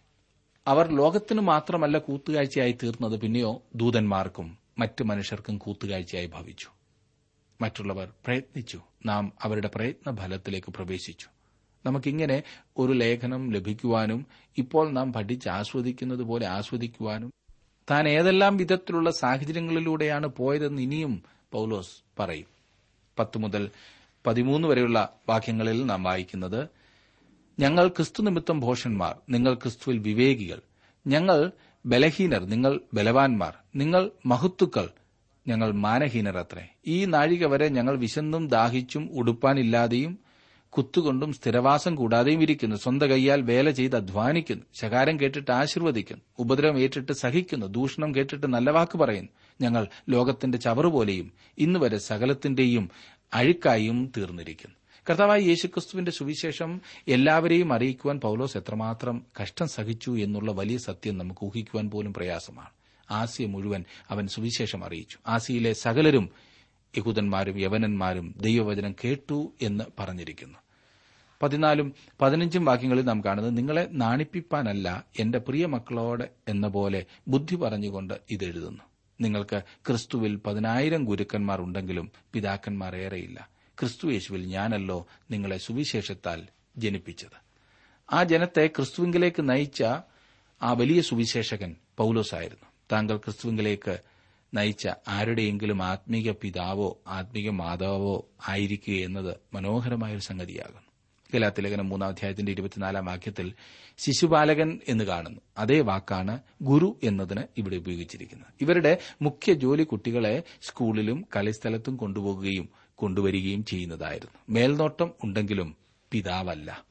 അവർ ലോകത്തിനു മാത്രമല്ല കൂത്തുകാഴ്ചയായി തീർന്നത് പിന്നെയോ ദൂതന്മാർക്കും മറ്റ് മനുഷ്യർക്കും കൂത്തുകാഴ്ചയായി ഭവിച്ചു മറ്റുള്ളവർ പ്രയത്നിച്ചു നാം അവരുടെ പ്രയത്ന ഫലത്തിലേക്ക് പ്രവേശിച്ചു നമുക്കിങ്ങനെ ഒരു ലേഖനം ലഭിക്കുവാനും ഇപ്പോൾ നാം പഠിച്ച് ആസ്വദിക്കുന്നത് പോലെ ആസ്വദിക്കുവാനും താൻ ഏതെല്ലാം വിധത്തിലുള്ള സാഹചര്യങ്ങളിലൂടെയാണ് പോയതെന്ന് ഇനിയും പൌലോസ് പറയും പത്ത് മുതൽ പതിമൂന്ന് വരെയുള്ള വാക്യങ്ങളിൽ നാം വായിക്കുന്നത് ഞങ്ങൾ ക്രിസ്തു നിമിത്തം ഭോഷന്മാർ നിങ്ങൾ ക്രിസ്തുവിൽ വിവേകികൾ ഞങ്ങൾ ബലഹീനർ നിങ്ങൾ ബലവാന്മാർ നിങ്ങൾ മഹത്തുക്കൾ ഞങ്ങൾ മാനഹീനർ അത്രേ ഈ നാഴിക വരെ ഞങ്ങൾ വിശന്നും ദാഹിച്ചും ഉടുപ്പാനില്ലാതെയും കുത്തുകൊണ്ടും സ്ഥിരവാസം കൂടാതെയും ഇരിക്കുന്നു സ്വന്തം കൈയാൽ വേല ചെയ്ത് അധ്വാനിക്കുന്നു ശകാരം കേട്ടിട്ട് ആശീർവദിക്കുന്നു ഉപദ്രവം ഏറ്റിട്ട് സഹിക്കുന്നു ദൂഷണം കേട്ടിട്ട് നല്ല വാക്ക് പറയുന്നു ഞങ്ങൾ ലോകത്തിന്റെ ചവറുപോലെയും ഇന്നുവരെ സകലത്തിന്റെയും അഴുക്കായും തീർന്നിരിക്കുന്നു കർത്താവായ യേശുക്രിസ്തുവിന്റെ സുവിശേഷം എല്ലാവരെയും അറിയിക്കുവാൻ പൌലോസ് എത്രമാത്രം കഷ്ടം സഹിച്ചു എന്നുള്ള വലിയ സത്യം നമുക്ക് ഊഹിക്കുവാൻ പോലും പ്രയാസമാണ് ആസിയ മുഴുവൻ അവൻ സുവിശേഷം അറിയിച്ചു ആസിയയിലെ സകലരും യഹൂദന്മാരും യവനന്മാരും ദൈവവചനം കേട്ടു എന്ന് പറഞ്ഞിരിക്കുന്നു പതിനാലും പതിനഞ്ചും വാക്യങ്ങളിൽ നാം കാണുന്നത് നിങ്ങളെ നാണിപ്പിപ്പാനല്ല എന്റെ പ്രിയ മക്കളോട് എന്ന പോലെ ബുദ്ധി പറഞ്ഞുകൊണ്ട് ഇതെഴുതുന്നു നിങ്ങൾക്ക് ക്രിസ്തുവിൽ പതിനായിരം ഗുരുക്കന്മാർ ഉണ്ടെങ്കിലും പിതാക്കന്മാർ ഏറെയില്ല ക്രിസ്തു യേശുവിൽ ഞാനല്ലോ നിങ്ങളെ സുവിശേഷത്താൽ ജനിപ്പിച്ചത് ആ ജനത്തെ ക്രിസ്തുവിങ്കിലേക്ക് നയിച്ച ആ വലിയ സുവിശേഷകൻ പൌലോസായിരുന്നു താങ്കൾ ക്രിസ്തുവിങ്കിലേക്ക് നയിച്ച ആരുടെയെങ്കിലും ആത്മീക പിതാവോ ആത്മീക മാതാവോ ആയിരിക്കുക എന്നത് മനോഹരമായൊരു സംഗതിയാകുന്നു ഗലാത്തിലേഖനം മൂന്നാം അധ്യായത്തിന്റെ ഇരുപത്തിനാലാം വാക്യത്തിൽ ശിശുപാലകൻ എന്ന് കാണുന്നു അതേ വാക്കാണ് ഗുരു എന്നതിന് ഇവിടെ ഉപയോഗിച്ചിരിക്കുന്നത് ഇവരുടെ മുഖ്യ ജോലി കുട്ടികളെ സ്കൂളിലും കളിസ്ഥലത്തും കൊണ്ടുപോകുകയും കൊണ്ടുവരികയും ചെയ്യുന്നതായിരുന്നു മേൽനോട്ടം ഉണ്ടെങ്കിലും പിതാവല്ല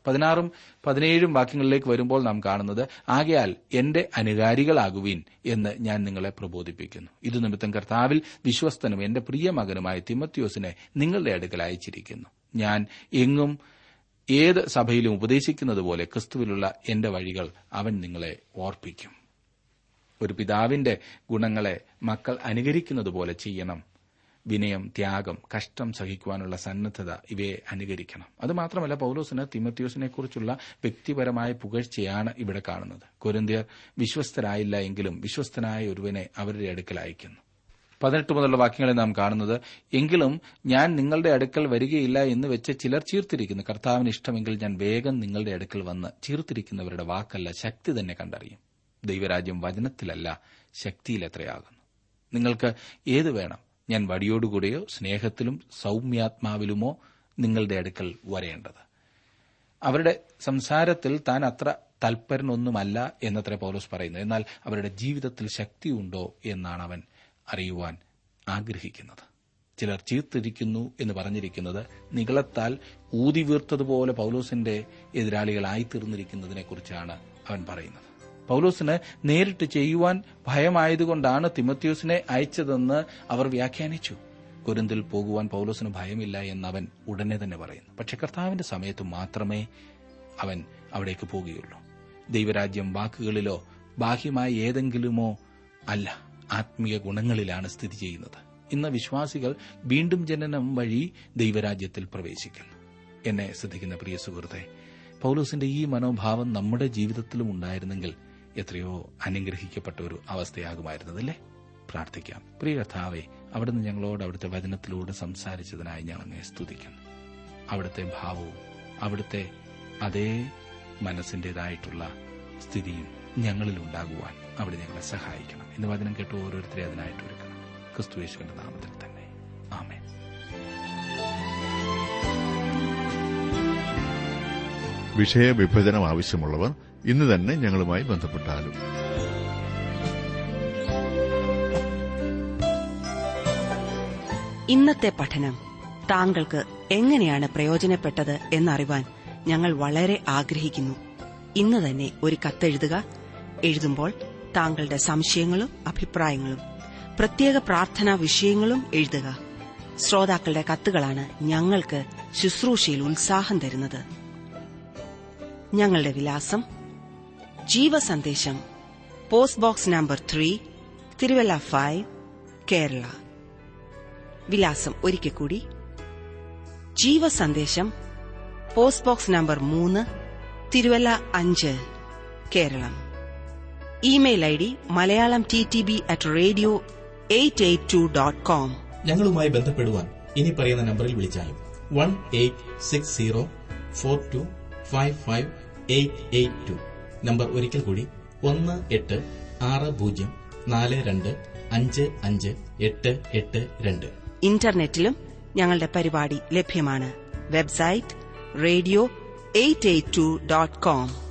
പതിനാറും പതിനേഴും വാക്യങ്ങളിലേക്ക് വരുമ്പോൾ നാം കാണുന്നത് ആകയാൽ എന്റെ അനുകാരികളാകുവീൻ എന്ന് ഞാൻ നിങ്ങളെ പ്രബോധിപ്പിക്കുന്നു ഇത് നിമിത്തം കർത്താവിൽ വിശ്വസ്തനും എന്റെ പ്രിയ മകനുമായ തിമത്യോസിനെ നിങ്ങളുടെ അടുക്കൽ അയച്ചിരിക്കുന്നു ഞാൻ എങ്ങും ഏത് സഭയിലും ഉപദേശിക്കുന്നത് പോലെ ക്രിസ്തുവിലുള്ള എന്റെ വഴികൾ അവൻ നിങ്ങളെ ഓർപ്പിക്കും ഒരു പിതാവിന്റെ ഗുണങ്ങളെ മക്കൾ അനുകരിക്കുന്നത് പോലെ ചെയ്യണം വിനയം ത്യാഗം കഷ്ടം സഹിക്കുവാനുള്ള സന്നദ്ധത ഇവയെ അനുകരിക്കണം അതുമാത്രമല്ല പൌലോസിന് തിമത്യോസിനെ കുറിച്ചുള്ള വ്യക്തിപരമായ പുകഴ്ചയാണ് ഇവിടെ കാണുന്നത് കൊരിന്തിയർ വിശ്വസ്തരായില്ല എങ്കിലും വിശ്വസ്തനായ ഒരുവനെ അവരുടെ അടുക്കൽ അയക്കുന്നു പതിനെട്ട് മുതലുള്ള വാക്യങ്ങളിൽ നാം കാണുന്നത് എങ്കിലും ഞാൻ നിങ്ങളുടെ അടുക്കൽ വരികയില്ല എന്ന് വെച്ച് ചിലർ ചീർത്തിരിക്കുന്നു കർത്താവിന് ഇഷ്ടമെങ്കിൽ ഞാൻ വേഗം നിങ്ങളുടെ അടുക്കൽ വന്ന് ചീർത്തിരിക്കുന്നവരുടെ വാക്കല്ല ശക്തി തന്നെ കണ്ടറിയും ദൈവരാജ്യം വചനത്തിലല്ല ശക്തിയിലെത്രയാകുന്നു നിങ്ങൾക്ക് ഏത് വേണം ഞാൻ വടിയോടുകൂടെയോ സ്നേഹത്തിലും സൗമ്യാത്മാവിലുമോ നിങ്ങളുടെ അടുക്കൽ വരേണ്ടത് അവരുടെ സംസാരത്തിൽ താൻ അത്ര തൽപരനൊന്നുമല്ല എന്നത്ര പൗലോസ് പറയുന്നത് എന്നാൽ അവരുടെ ജീവിതത്തിൽ ശക്തിയുണ്ടോ എന്നാണ് അവൻ അറിയുവാൻ ആഗ്രഹിക്കുന്നത് ചിലർ ചീർത്തിരിക്കുന്നു എന്ന് പറഞ്ഞിരിക്കുന്നത് നികളത്താൽ ഊതിവീർത്തതുപോലെ പൗലോസിന്റെ എതിരാളികളായിത്തീർന്നിരിക്കുന്നതിനെക്കുറിച്ചാണ് അവൻ പറയുന്നത് പൗലോസിന് നേരിട്ട് ചെയ്യുവാൻ ഭയമായതുകൊണ്ടാണ് തിമത്യോസിനെ അയച്ചതെന്ന് അവർ വ്യാഖ്യാനിച്ചു കുരുന്തിൽ പോകുവാൻ പൗലോസിന് ഭയമില്ല എന്നവൻ ഉടനെ തന്നെ പറയുന്നു പക്ഷെ കർത്താവിന്റെ സമയത്ത് മാത്രമേ അവൻ അവിടേക്ക് പോകുകയുള്ളൂ ദൈവരാജ്യം വാക്കുകളിലോ ബാഹ്യമായ ഏതെങ്കിലുമോ അല്ല ആത്മീയ ഗുണങ്ങളിലാണ് സ്ഥിതി ചെയ്യുന്നത് ഇന്ന് വിശ്വാസികൾ വീണ്ടും ജനനം വഴി ദൈവരാജ്യത്തിൽ പ്രവേശിക്കുന്നു എന്നെ ശ്രദ്ധിക്കുന്ന പ്രിയ സുഹൃത്തെ പൗലോസിന്റെ ഈ മനോഭാവം നമ്മുടെ ജീവിതത്തിലും ഉണ്ടായിരുന്നെങ്കിൽ എത്രയോ അനുഗ്രഹിക്കപ്പെട്ട ഒരു അവസ്ഥയാകുമായിരുന്നതല്ലേ പ്രാർത്ഥിക്കാം പ്രിയ കർത്താവെ അവിടുന്ന് ഞങ്ങളോട് അവിടുത്തെ വചനത്തിലൂടെ സംസാരിച്ചതിനായി ഞങ്ങൾ അങ്ങേ സ്തുതിക്കുന്നു അവിടുത്തെ ഭാവവും അവിടുത്തെ അതേ മനസ്സിന്റേതായിട്ടുള്ള സ്ഥിതിയും ഞങ്ങളിൽ ഉണ്ടാകുവാൻ അവിടെ ഞങ്ങളെ സഹായിക്കണം എന്ന് വചനം കേട്ട് ഓരോരുത്തരെ അതിനായിട്ട് ഒരുക്കണം ക്രിസ്തുവേശുവിന്റെ നാമത്തിൽ തന്നെ ആമേൻ വിഷയവിഭജനം ആവശ്യമുള്ളവർ ഇന്ന് തന്നെ ഞങ്ങളുമായി ബന്ധപ്പെട്ടാലും ഇന്നത്തെ പഠനം താങ്കൾക്ക് എങ്ങനെയാണ് പ്രയോജനപ്പെട്ടത് എന്നറിവാൻ ഞങ്ങൾ വളരെ ആഗ്രഹിക്കുന്നു ഇന്ന് തന്നെ ഒരു കത്തെഴുതുക എഴുതുമ്പോൾ താങ്കളുടെ സംശയങ്ങളും അഭിപ്രായങ്ങളും പ്രത്യേക പ്രാർത്ഥനാ വിഷയങ്ങളും എഴുതുക ശ്രോതാക്കളുടെ കത്തുകളാണ് ഞങ്ങൾക്ക് ശുശ്രൂഷയിൽ ഉത്സാഹം തരുന്നത് ഞങ്ങളുടെ വിലാസം Jeevasandesam post box number three Thiruvalla five Kerala വിലാസം ഒരിക്കൽ കൂടി ജീവസന്ദേശം പോസ്റ്റ് ബോക്സ് നമ്പർ മൂന്ന് തിരുവല്ല അഞ്ച് Keralam email I D Malayalam T T B at radio eight eight two dot com ഞങ്ങളുമായി ബന്ധപ്പെടുവാൻ ഇനി പറയുന്ന നമ്പറിൽ വിളിച്ചാലും one eight six zero four two five five eight eight two number ഒരിക്കൽ കൂടി ഒന്ന് എട്ട് ആറ് പൂജ്യം നാല് രണ്ട് അഞ്ച് അഞ്ച് എട്ട് എട്ട് രണ്ട് ഇന്റർനെറ്റിലും ഞങ്ങളുടെ പരിപാടി ലഭ്യമാണ് website radio eight eight two dot com